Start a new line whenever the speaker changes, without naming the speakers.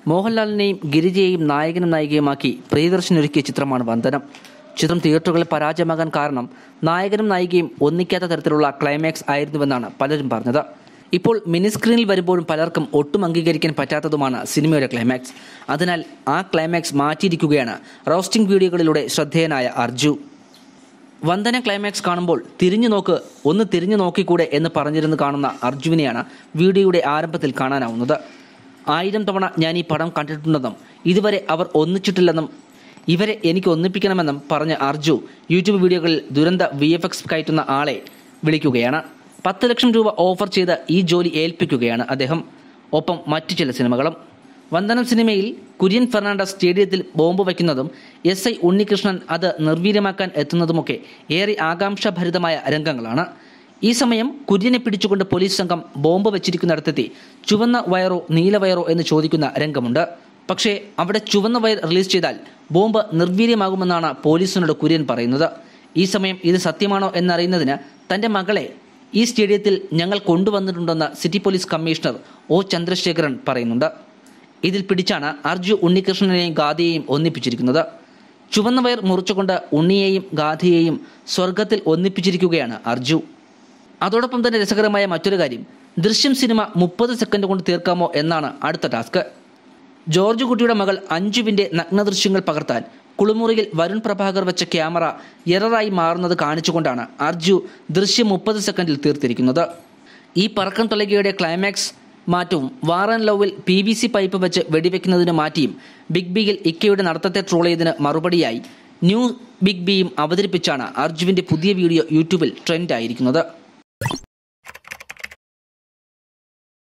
മോഹൻലാലിനെയും ഗിരിജയെയും നായകനും നായികയുമാക്കി പ്രിയദർശൻ ഒരുക്കിയ ചിത്രമാണ് വന്ദനം ചിത്രം തിയേറ്ററുകളിൽ പരാജയമാകാൻ കാരണം നായകനും നായികയും ഒന്നിക്കാത്ത തരത്തിലുള്ള ക്ലൈമാക്സ് ആയിരുന്നുവെന്നാണ് പലരും പറഞ്ഞത് ഇപ്പോൾ മിനി സ്ക്രീനിൽ വരുമ്പോഴും പലർക്കും ഒട്ടും അംഗീകരിക്കാൻ പറ്റാത്തതുമാണ് സിനിമയുടെ ക്ലൈമാക്സ് അതിനാൽ ആ ക്ലൈമാക്സ് മാറ്റിയിരിക്കുകയാണ് റോസ്റ്റിംഗ് വീഡിയോകളിലൂടെ ശ്രദ്ധേയനായ അർജു വന്ദന ക്ലൈമാക്സ് കാണുമ്പോൾ തിരിഞ്ഞു നോക്ക് ഒന്ന് തിരിഞ്ഞു നോക്കിക്കൂടെ എന്ന് പറഞ്ഞിരുന്ന് കാണുന്ന അർജുവിനെയാണ് വീഡിയോയുടെ ആരംഭത്തിൽ കാണാനാവുന്നത് ആയിരം തവണ ഞാൻ ഈ പടം കണ്ടിട്ടുണ്ടെന്നും ഇതുവരെ അവർ ഒന്നിച്ചിട്ടില്ലെന്നും ഇവരെ എനിക്ക് ഒന്നിപ്പിക്കണമെന്നും പറഞ്ഞ അർജു യൂട്യൂബ് വീഡിയോകളിൽ ദുരന്ത വി എഫ് എക്സ് കയറ്റുന്ന ആളെ വിളിക്കുകയാണ് പത്ത് ലക്ഷം രൂപ ഓഫർ ചെയ്ത് ഈ ജോലി ഏൽപ്പിക്കുകയാണ് അദ്ദേഹം ഒപ്പം മറ്റു ചില സിനിമകളും വന്ദനം സിനിമയിൽ കുര്യൻ ഫെർണാണ്ടസ് സ്റ്റേഡിയത്തിൽ ബോംബ് വയ്ക്കുന്നതും എസ് ഐ ഉണ്ണികൃഷ്ണൻ അത് നിർവീര്യമാക്കാൻ എത്തുന്നതുമൊക്കെ ഏറെ ആകാംക്ഷാഭരിതമായ രംഗങ്ങളാണ് ഈ സമയം കുര്യനെ പിടിച്ചുകൊണ്ട് പോലീസ് സംഘം ബോംബ് വെച്ചിരിക്കുന്നിടത്തെത്തി ചുവന്ന വയറോ നീല വയറോ എന്ന് ചോദിക്കുന്ന രംഗമുണ്ട് പക്ഷേ അവിടെ ചുവന്ന വയർ റിലീസ് ചെയ്താൽ ബോംബ് നിർവീര്യമാകുമെന്നാണ് പോലീസിനോട് കുര്യൻ പറയുന്നത് ഈ സമയം ഇത് സത്യമാണോ എന്നറിയുന്നതിന് തന്റെ മകളെ ഈ സ്റ്റേഡിയത്തിൽ ഞങ്ങൾ കൊണ്ടുവന്നിട്ടുണ്ടെന്ന് city police commissioner O Chandrasekharan പറയുന്നുണ്ട് ഇതിൽ പിടിച്ചാണ് അർജു ഉണ്ണികൃഷ്ണനെയും ഗാഥയെയും ഒന്നിപ്പിച്ചിരിക്കുന്നത് ചുവന്ന വയർ മുറിച്ചുകൊണ്ട് ഉണ്ണിയെയും ഗാഥയെയും സ്വർഗത്തിൽ ഒന്നിപ്പിച്ചിരിക്കുകയാണ് അർജു അതോടൊപ്പം തന്നെ രസകരമായ മറ്റൊരു കാര്യം ദൃശ്യം സിനിമ മുപ്പത് സെക്കൻഡ് കൊണ്ട് തീർക്കാമോ എന്നാണ് അടുത്ത ടാസ്ക് ജോർജ് കുട്ടിയുടെ മകൾ അഞ്ജുവിന്റെ നഗ്നദൃശ്യങ്ങൾ പകർത്താൻ കുളിമുറിയിൽ വരുൺ പ്രഭാകർ വെച്ച ക്യാമറ എററായി മാറുന്നത് കാണിച്ചുകൊണ്ടാണ് അർജു ദൃശ്യം മുപ്പത് സെക്കൻഡിൽ തീർത്തിരിക്കുന്നത് ഈ പറക്കം തളികയുടെ ക്ലൈമാക്സ് മാറ്റവും വാറൻ ലവിൽ പി വി സി പൈപ്പ് വെച്ച് വെടിവെക്കുന്നതിന് മാറ്റിയും ബിഗ് ബിയിൽ ഇക്കയുടെ നടത്തത്തെ ട്രോൾ ചെയ്തതിന് മറുപടിയായി ന്യൂ ബിഗ് ബിയും അവതരിപ്പിച്ചാണ് അർജുവിന്റെ പുതിയ വീഡിയോ യൂട്യൂബിൽ ട്രെൻഡ് ആയിരിക്കുന്നത്